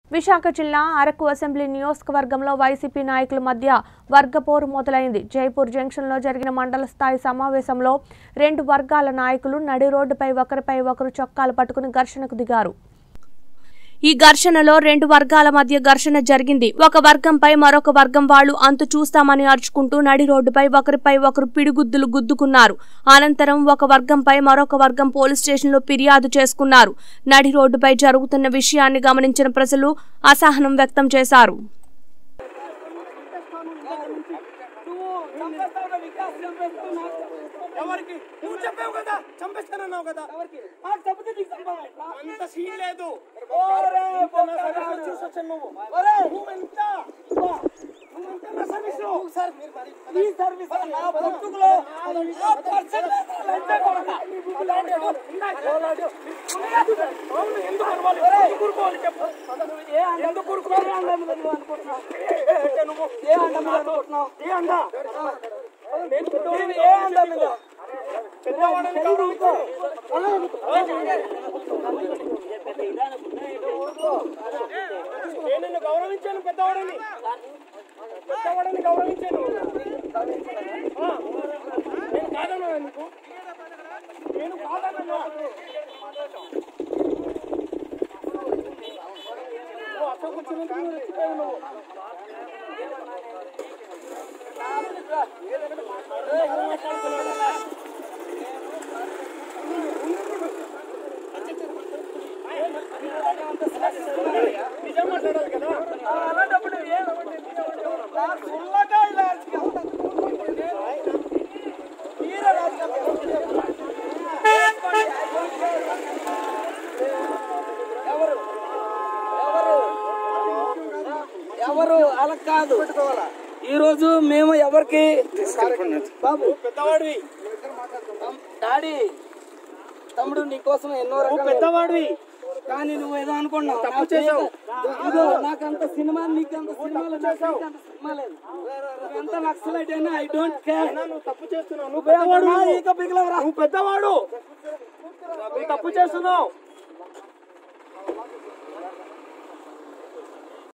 విశాఖ జిల్లా అరకు అసెంబ్లీ నియోజకవర్గంలో వైసీపీ నాయకుల మధ్య వర్గపోరు మొదలైంది జైపూర్ జంక్షన్లో జరిగిన మండల స్థాయి సమావేశంలో రెండు వర్గాల నాయకులు నడి రోడ్డుపై ఒకరిపై ఒకరు చొక్కాలు పట్టుకుని ఘర్షణకు దిగారు ఈ ఘర్షణలో రెండు వర్గాల మధ్య ఘర్షణ జరిగింది ఒక వర్గంపై మరొక వర్గం వాళ్ళు అంతు చూస్తామని అరుచుకుంటూ నడి రోడ్డుపై ఒకరిపై ఒకరు పిడిగుద్దులు గుద్దుకున్నారు అనంతరం ఒక వర్గంపై మరొక వర్గం పోలీస్ స్టేషన్లో ఫిర్యాదు చేసుకున్నారు నడి రోడ్డుపై జరుగుతున్న విషయాన్ని గమనించిన ప్రజలు అసహనం వ్యక్తం చేశారు ఎవరికి నువ్వు చెప్పావు కదా చంపేస్తానన్నావు కదా ఎవరికి నాకు చంపితే నీకు సంభవం అంత సీన్ లేదు ఓరే బొక్కగాడు. చూసొచ్చాను నువ్వు ఒరే నువ్వు ఎంత ఇదిగో, నువ్వు ఎంత నా సర్వీస్ ఈ సర్వీస్ నా బతుకులో ఆ పర్సన్ లంచ కొడక. అలాంటి వాడు ఉన్నాడు. అవును, ఎందుకు అనుకోవాలి? ఎందుకు ఊరుకోవాలి చెప్పు ఎందుకు ఊరుకోవాలి? ఏ అండ మీద నువ్వు అనుకుంటున్నావు? అంటే నువ్వు ఏ అండ మీద అనుకుంటున్నావు? ఏ అండ? నేను నేను ఏ అండ మీద? పెద్దవాడని గౌరవించు. నేను నిన్ను గౌరవించాను పెద్దవాడని పెద్దవాడని గౌరవించాను ఆ, నేను కాదన్నా నీకు నేను కాదన్నా నువ్వు అసలు కూర్చున్నందుకు నువ్వు రెచ్చిపోయావు నువ్వు నిజం మాట్లాడాలి కదా అలాంటప్పుడు ఏమంటే ఫుల్గా ఇలా తీరా ఎవరు ఎవరు ఎవరు అలా కాదు ఈ రోజు మేము ఎవరికి బాబు పెద్దవాడివి డాడీ తమ్ముడు నీకోసం ఎన్నో రకాల పెద్దవాడివి కానీ నువ్వు ఏదో అనుకున్నావు తప్పు చేసావు ఇదిగో నాకంత సినిమా నీకంత సినిమాలు చేసావు సినిమా లేదు ఎంత నక్సలైట్ అయినా ఐ డోంట్ కేర్ నువ్వు తప్పు చేస్తున్నావు నువ్వు పెద్దవాడు ఇక పిగలవరా నువ్వు పెద్దవాడు నువ్వు తప్పు చేస్తున్నావు